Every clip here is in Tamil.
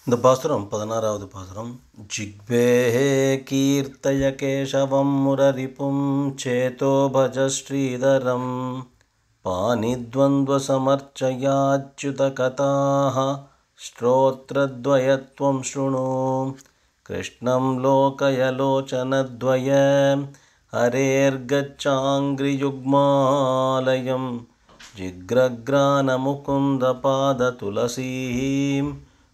இந்த பாசுரம் பதினாறாவது பாசுரம் ஜிக்வேஹே கீர்த்தய கேசவம் முரரிப்பும் சேதோ பஜ ஸ்ரீதரம் पानिद्वन्द्वसमर्चयाच्युतकथाः श्रोत्रद्वयत्वं शृणु कृष्णं लोकयलोचनद्वय हरेर्गच्छाङ्घ्रियुग्मालयं जिग्रग्रानमुकुन्दपादतुलसीं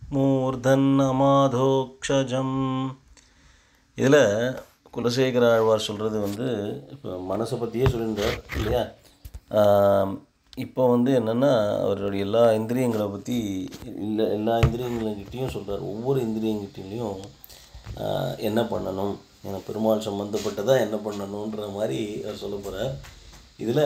மூர்தன்னமாதோக்ஷஜம் இதில் குலசேகர ஆழ்வார் சொல்கிறது வந்து இப்போ மனசை பற்றியே சொல்லியிருந்தார் இல்லையா இப்போ வந்து என்னென்னா அவருடைய எல்லா இந்திரியங்களை பற்றி இல்லை எல்லா இந்திரியங்கள்கிட்டையும் சொல்கிறார் ஒவ்வொரு இந்திரியங்கிட்டையும் என்ன பண்ணணும் ஏன்னா பெருமாள் சம்மந்தப்பட்டதாக என்ன பண்ணணுன்ற மாதிரி அவர் சொல்ல போகிறார் இதில்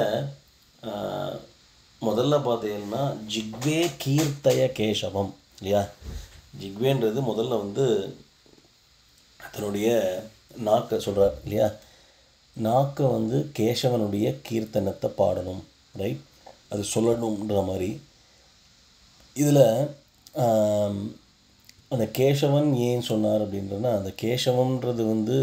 முதல்ல பார்த்தீங்கன்னா ஜிக்வே கீர்த்தய கேசவம் இல்லையா ஜிக்வேன்றது முதல்ல வந்து தன்னுடைய நாக்கை சொல்கிறார் இல்லையா நாக்கை வந்து கேசவனுடைய கீர்த்தனத்தை பாடணும் ரைட் அது சொல்லணுன்ற மாதிரி இதில் அந்த கேசவன் ஏன் சொன்னார் அப்படின்றனா அந்த கேசவன்றது வந்து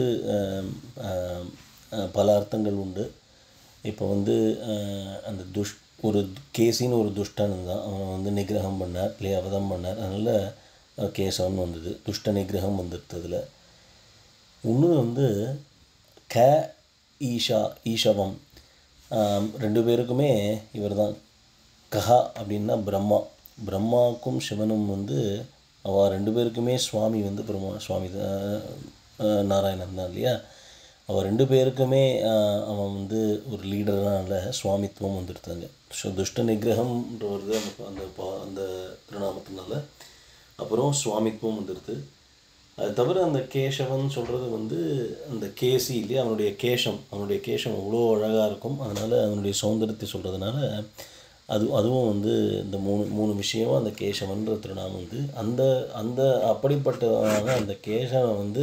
பல அர்த்தங்கள் உண்டு இப்போ வந்து அந்த துஷ் ஒரு கேசின்னு ஒரு துஷ்டன் தான் அவனை வந்து நிகிரகம் பண்ணார் இல்லையா அவதம் பண்ணார் அதனால் கேசவன் வந்தது துஷ்ட நிகிரகம் வந்துடுது அதில் இன்னொன்று வந்து க ஈஷா ஈஷவம் ரெண்டு பேருக்குமே இவர் தான் கஹா அப்படின்னா பிரம்மா பிரம்மாவுக்கும் சிவனும் வந்து அவள் ரெண்டு பேருக்குமே சுவாமி வந்து பிரம்மா சுவாமி நாராயணன் தான் இல்லையா அவள் ரெண்டு பேருக்குமே அவன் வந்து ஒரு லீடர்னால சுவாமித்துவம் வந்துடுத்தாங்க ஸோ துஷ்ட நிகிரகம்ன்ற வருது அந்த அந்த பா அந்த திருநாமத்தினால அப்புறம் சுவாமித்துவம் வந்துடுது அது தவிர அந்த கேசவன் சொல்கிறது வந்து அந்த கேசி இல்லையா அவனுடைய கேஷம் அவனுடைய கேஷம் அவ்வளோ அழகாக இருக்கும் அதனால் அவனுடைய சௌந்தரியத்தை சொல்கிறதுனால அது அதுவும் வந்து இந்த மூணு மூணு விஷயம் அந்த கேசவன்ற திருநாமம் வந்து அந்த அந்த அப்படிப்பட்டவனாக அந்த கேசவன் வந்து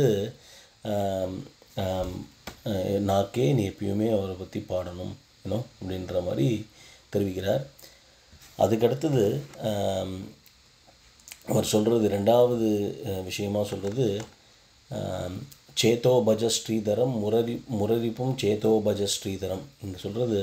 நாக்கே நீ எப்பயுமே அவரை பற்றி பாடணும் ஏன்னோ அப்படின்ற மாதிரி தெரிவிக்கிறார் அதுக்கடுத்தது அவர் சொல்கிறது ரெண்டாவது விஷயமாக சொல்கிறது சேத்தோ பஜ ஸ்ரீதரம் முரரி முரரிப்பும் சேத்தோ பஜ ஸ்ரீதரம் இங்கே சொல்கிறது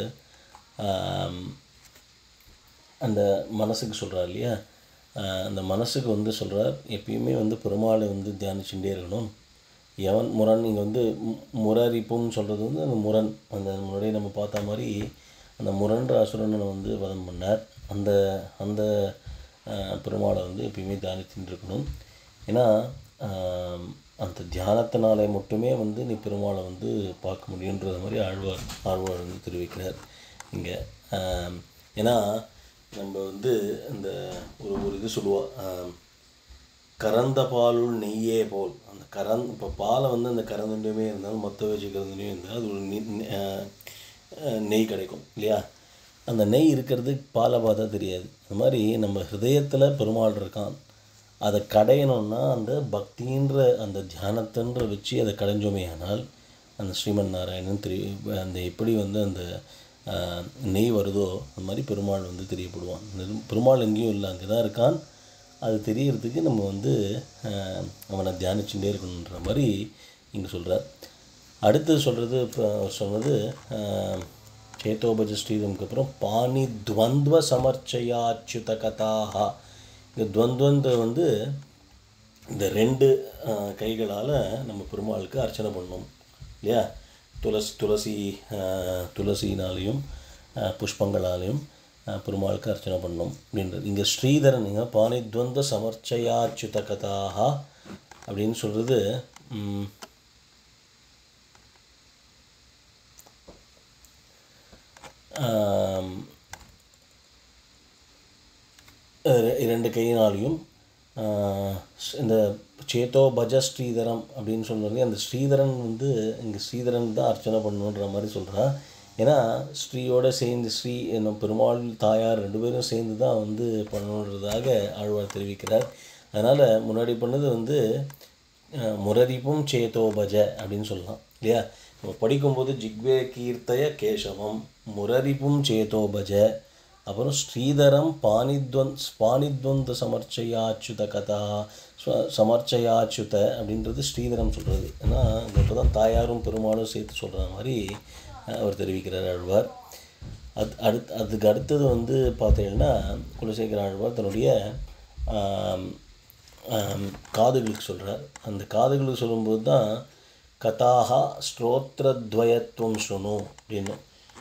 அந்த மனசுக்கு சொல்கிறார் இல்லையா அந்த மனசுக்கு வந்து சொல்கிறார் எப்பயுமே வந்து பெருமாளை வந்து தியானிச்சுட்டே இருக்கணும் எவன் முரண் இங்கே வந்து முரரிப்புன்னு சொல்கிறது வந்து அந்த முரண் அந்த முன்னாடி நம்ம பார்த்த மாதிரி அந்த முரண்ற அசுரனை வந்து வதம் பண்ணார் அந்த அந்த பெருமாளை வந்து எப்பயுமே தியானிச்சுட்டு இருக்கணும் ஏன்னா அந்த தியானத்தினாலே மட்டுமே வந்து நீ பெருமாளை வந்து பார்க்க முடியுன்றது மாதிரி ஆழ்வார் ஆழ்வார் வந்து தெரிவிக்கிறார் இங்கே ஏன்னா நம்ம வந்து இந்த ஒரு ஒரு இது சொல்லுவோம் கறந்த பாலுள் நெய்யே போல் அந்த கரந் இப்போ பாலை வந்து அந்த கறந்துலேயுமே இருந்தாலும் மற்ற வச்சு கறந்துலேயும் இருந்தால் அது ஒரு நெய் கிடைக்கும் இல்லையா அந்த நெய் இருக்கிறது பாலை பார்த்தா தெரியாது அது மாதிரி நம்ம ஹிருதயத்தில் பெருமாள் இருக்கான் அதை கடையணும்னா அந்த பக்தின்ற அந்த தியானத்தன்ற வச்சு அதை கடைஞ்சோமே ஆனால் அந்த ஸ்ரீமன் நாராயணன் தெரிய அந்த எப்படி வந்து அந்த நெய் வருதோ அந்த மாதிரி பெருமாள் வந்து தெரியப்படுவான் பெருமாள் எங்கேயும் இல்லை அங்கே தான் இருக்கான் அது தெரியறதுக்கு நம்ம வந்து அவனை தியானிச்சுட்டே இருக்கணுன்ற மாதிரி இங்கே சொல்கிறார் அடுத்து சொல்கிறது இப்போ சொன்னது சேத்தோபஜ ஸ்ரீதமுக்கு அப்புறம் பாணி துவந்த்வ சமர்ச்சயாச்சுத கதாகா இந்த துவந்த்வந்த வந்து இந்த ரெண்டு கைகளால் நம்ம பெருமாளுக்கு அர்ச்சனை பண்ணோம் இல்லையா துளசி துளசி துளசினாலையும் புஷ்பங்களாலையும் பெருமாளுக்கு அர்ச்சனை பண்ணோம் அப்படின்றது இங்கே ஸ்ரீதரன் இங்கே பாணி துவந்த சமர்ச்சயாச்சுத கதாகா அப்படின்னு சொல்கிறது இரண்டு கையினாலையும் இந்த சேத்தோ பஜ ஸ்ரீதரம் அப்படின்னு சொல்கிறது அந்த ஸ்ரீதரன் வந்து இங்கே ஸ்ரீதரன் தான் அர்ச்சனை பண்ணணுன்ற மாதிரி சொல்கிறான் ஏன்னா ஸ்ரீயோடு சேர்ந்து ஸ்ரீ என்னும் பெருமாள் தாயார் ரெண்டு பேரும் சேர்ந்து தான் வந்து பண்ணணுன்றதாக ஆழ்வார் தெரிவிக்கிறார் அதனால் முன்னாடி பண்ணது வந்து முரரிப்பும் சேத்தோ பஜ அப்படின்னு சொல்லலாம் இல்லையா நம்ம படிக்கும்போது ஜிக்வே கீர்த்தய கேசவம் முரரிப்பும் சேத்தோ பஜ அப்புறம் ஸ்ரீதரம் பாணித்வந்த் பாணித்வந்த சமர்ச்சயாச்சுத கதா ஸ்வ- சமர்ச்சயாச்சுத அப்படின்றது ஸ்ரீதரம் சொல்கிறது ஏன்னா இப்போ தான் தாயாரும் பெருமாளும் சேர்த்து சொல்கிற மாதிரி அஹ், அவர் தெரிவிக்கிறார் ஆழ்வார் அது அடுத் அதுக்கு அடுத்தது வந்து பார்த்தீங்கன்னா குலசேகர ஆழ்வார் தன்னுடைய ஆம், ஆம், காதுகளுக்கு சொல்கிறார் அந்த காதுகளுக்கு சொல்லும்போது தான் கதாஹா ஸ்ரோத்ரத்வயத்துவம் சுணு அப்படின்னு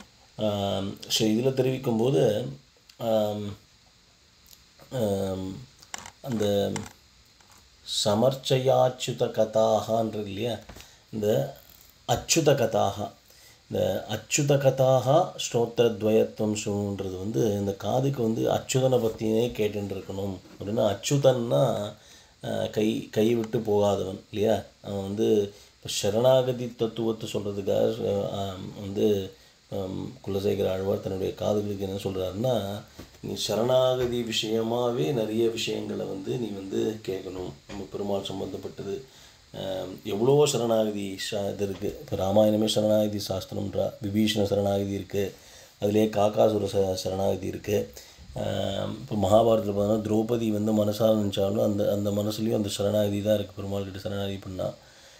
இதில் தெரிவிக்கும்போது ஆம், ஆம், அந்த சமர்ச்சயாச்சுத கதாகான்றது இல்லையா இந்த அச்சுத கதாகா இந்த அச்சுத கதாகா ஸ்ரோத்திரத்வயத்துவம் ஷூன்றது வந்து இந்த காதுக்கு வந்து அச்சுதனை பற்றியே கேட்டுட்டு இருக்கணும் அப்படின்னா அச்சுதன்னா அஹ், கை கை விட்டு போகாதவன் இல்லையா அவன் வந்து இப்போ சரணாகதி தத்துவத்தை சொல்கிறதுக்காக வந்து ஆம், குலசேகர ஆழ்வார் தன்னுடைய காதுகளுக்கு என்ன சொல்கிறாருன்னா நீ சரணாகதி விஷயமாகவே நிறைய விஷயங்களை வந்து நீ வந்து கேட்கணும் நம்ம பெருமாள் சம்பந்தப்பட்டது ஆம், எவ்வளோ சரணாகதி சா இது இருக்குது இப்போ ராமாயணமே சரணாகதி சாஸ்திரம்ன்றா விபீஷண சரணாகதி இருக்குது அதிலே காக்காசுர ச சரணாகதி இருக்குது இப்போ மகாபாரதத்தில் பார்த்தோன்னா திரௌபதி வந்து மனசால் நினச்சாலும் அந்த அந்த மனசுலேயும் அந்த சரணாகதி தான் இருக்குது பெருமாள் கிட்ட சரணாகதி பண்ணால்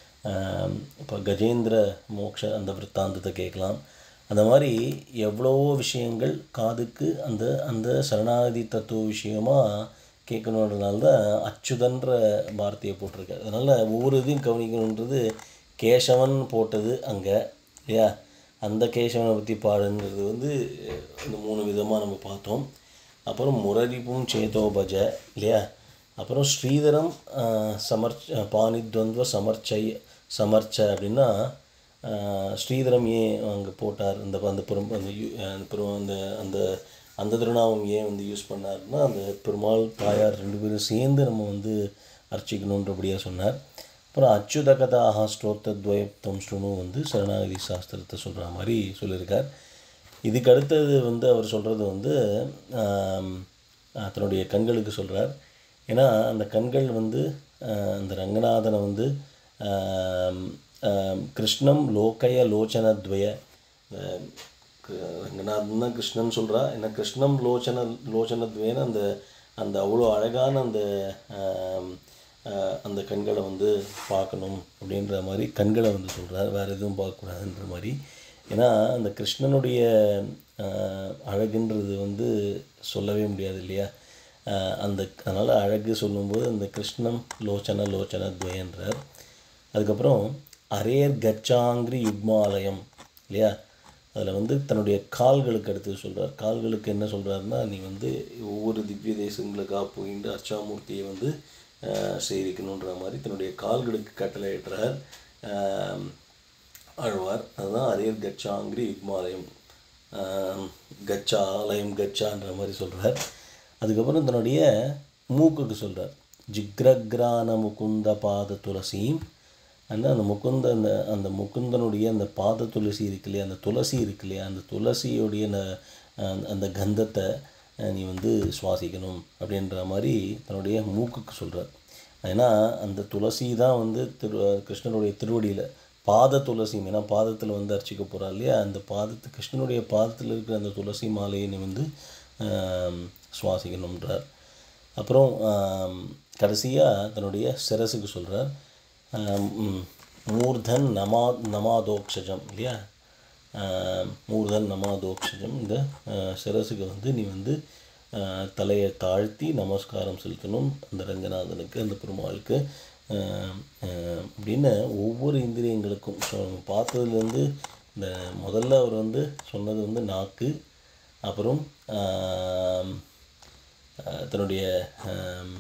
இப்போ கஜேந்திர மோக்ஷ அந்த விற்த்தாந்தத்தை கேட்கலாம் அந்த மாதிரி எவ்வளவோ விஷயங்கள் காதுக்கு அந்த அந்த சரணாகதி தத்துவ விஷயமாக கேட்கணுன்றதுனால தான் அச்சுதன்ற வார்த்தையை போட்டிருக்காரு அதனால் ஒவ்வொரு இதையும் கவனிக்கணுன்றது கேசவன் போட்டது அங்கே இல்லையா அந்த கேசவனை பற்றி பாடுங்கிறது வந்து இந்த மூணு விதமாக நம்ம பார்த்தோம் அப்புறம் முரரிப்பும் சேதோபஜ இல்லையா அப்புறம் ஸ்ரீதரம் ஆஹ், சமர்ச் பாணித்வந்த்வ சமர்ச்சை சமர்ச்ச அப்படின்னா ஆஹ், ஸ்ரீதரம் ஏன் அங்கே போட்டார் அந்த அந்த பெரும் அந்த யூ- அந்த பெரும் அந்த அந்த அந்த திருநாமம் ஏன் வந்து யூஸ் பண்ணாருன்னா அந்த பெருமாள் தாயார் ரெண்டு பேரும் சேர்ந்து நம்ம வந்து அர்ச்சிக்கணுன்றபடியாக சொன்னார் அப்புறம் அச்சுத கதாஹா ஸ்ரோத்தத்வயத்தம் ஸ்ருணு வந்து சரணாகதி சாஸ்திரத்தை சொல்கிற மாதிரி சொல்லியிருக்கார் இதுக்கு அடுத்தது வந்து அவர் சொல்கிறது வந்து ஆம், ஆஹ், தன்னுடைய கண்களுக்கு சொல்கிறார் ஏன்னா அந்த கண்கள் வந்து ஆஹ், அந்த ரங்கநாதனை வந்து ஆம், ஆம், கிருஷ்ணம் லோகய லோச்சனத்வய ஆஹ், கு- ரங்கநாதன் தான் கிருஷ்ணன் சொல்கிறா ஏன்னா கிருஷ்ணம் லோச்சன லோச்சனத்வேன்னு அந்த அந்த அவ்வளோ அழகான அந்த ஆம், ஆஹ், அந்த கண்களை வந்து பார்க்கணும் அப்படின்ற மாதிரி கண்களை வந்து சொல்கிறார் வேறு எதுவும் பார்க்கக்கூடாதுன்ற மாதிரி ஏன்னா அந்த கிருஷ்ணனுடைய ஆஹ், அழகுன்றது வந்து சொல்லவே முடியாது இல்லையா ஆஹ், அந்த அதனால் அழகு சொல்லும்போது அந்த கிருஷ்ணம் லோச்சன லோச்சன துவயன்றார் அதுக்கப்புறம் அரேர் கச்சாங்கிரி யுக்மாலயம் இல்லையா அதில் வந்து தன்னுடைய கால்களுக்கு அடுத்து சொல்கிறார் கால்களுக்கு என்ன சொல்கிறாருன்னா நீ வந்து ஒவ்வொரு திவ்ய தேசங்களுக்காக போயிட்டு அர்ச்சாமூர்த்தியை வந்து ஆஹ், சேவிக்கணுன்ற மாதிரி தன்னுடைய கால்களுக்கு கட்டளையிடுறார் ஆஹ், ஆழ்வார் அதுதான் அரேர் கச்சாங்கிரி யுக்மாலயம் ஆஹ், கச்சா ஆலயம் கச்சான்ற மாதிரி சொல்கிறார் அதுக்கப்புறம் தன்னுடைய மூக்குக்கு சொல்கிறார் ஜிக்ரக்ரான முகுந்த பாத துளசியும் அந்த அந்த முகுந்த அந்த அந்த முகுந்தனுடைய அந்த பாத துளசி இருக்கு இல்லையா அந்த துளசி இருக்கு இல்லையா அந்த துளசியுடைய அந்த- அந்த- அந்த கந்தத்தை அஹ், நீ வந்து சுவாசிக்கணும் அப்படின்ற மாதிரி தன்னுடைய மூக்குக்கு சொல்கிறார் ஏன்னா அந்த துளசி தான் வந்து திரு கிருஷ்ணனுடைய திருவடியில் பாத துளசி ஏன்னா பாதத்தில் வந்து அர்ச்சிக்க போகிறா இல்லையா அந்த பாதத்து கிருஷ்ணனுடைய பாதத்தில் இருக்கிற அந்த துளசி மாலையை நீ வந்து ஆம், சுவாசிக்கணுன்றார் அப்புறம் கடைசியாக தன்னுடைய சிரசுக்கு சொல்கிறார் மூர்தன் நமா நமாதோக்ஷஜம் இல்லையா ஆஹ், மூர்தன் நமாதோக்ஷஜம் இந்த ஆஹ், சிரசுக்கு வந்து நீ வந்து ஆஹ், தலையை தாழ்த்தி நமஸ்காரம் செலுத்தணும் அந்த ரங்கநாதனுக்கு அந்த பெருமாளுக்கு ஆஹ், ஆஹ், அப்படின்னு ஒவ்வொரு இந்திரியங்களுக்கும் ஸோ நம்ம பார்த்ததுலேருந்து இந்த முதல்ல அவர் வந்து சொன்னது வந்து நாக்கு அப்புறம் ஆம், ஆஹ், தன்னுடைய ஆம்,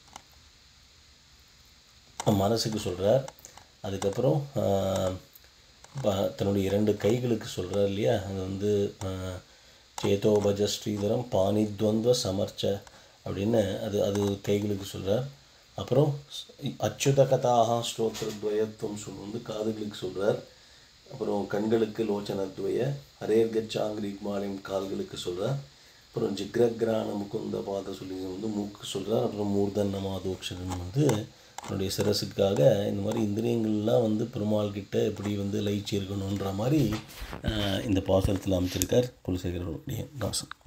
மனசுக்கு சொல்கிறார் அதுக்கப்புறம் ஆஹ், ப- தன்னுடைய இரண்டு கைகளுக்கு சொல்கிறார் இல்லையா அது வந்து ஆஹ், சேதோபஜ ஸ்ரீதரம் பாணித்வந்த்வ சமர்ச்ச அப்படின்னு அது அது கைகளுக்கு சொல்கிறார் அப்புறம் ஸ்- அச்சுத கதாகா ஸ்ரோத்திரத்வயத்துவம் சொல் வந்து காதுகளுக்கு சொல்கிறார் அப்புறம் கண்களுக்கு லோச்சனத்வய ஹரேர் கச்சாங்கிரி மாலியம் கால்களுக்கு சொல்கிறார் அப்புறம் ஜிக்ரக்ரான முகுந்த பாத சொல்லி வந்து மூக்கு சொல்கிறார் அப்புறம் மூர்தன் நமாதோக்ஷன் வந்து தன்னுடைய சிரசுக்காக இந்த மாதிரி இந்திரியங்கள்லாம் வந்து பெருமாள் கிட்ட எப்படி வந்து லயிச்சு இருக்கணுன்ற மாதிரி ஆஹ், இந்த பாசனத்தில் அமைச்சிருக்கார் குலசேகரனுடைய தாசன்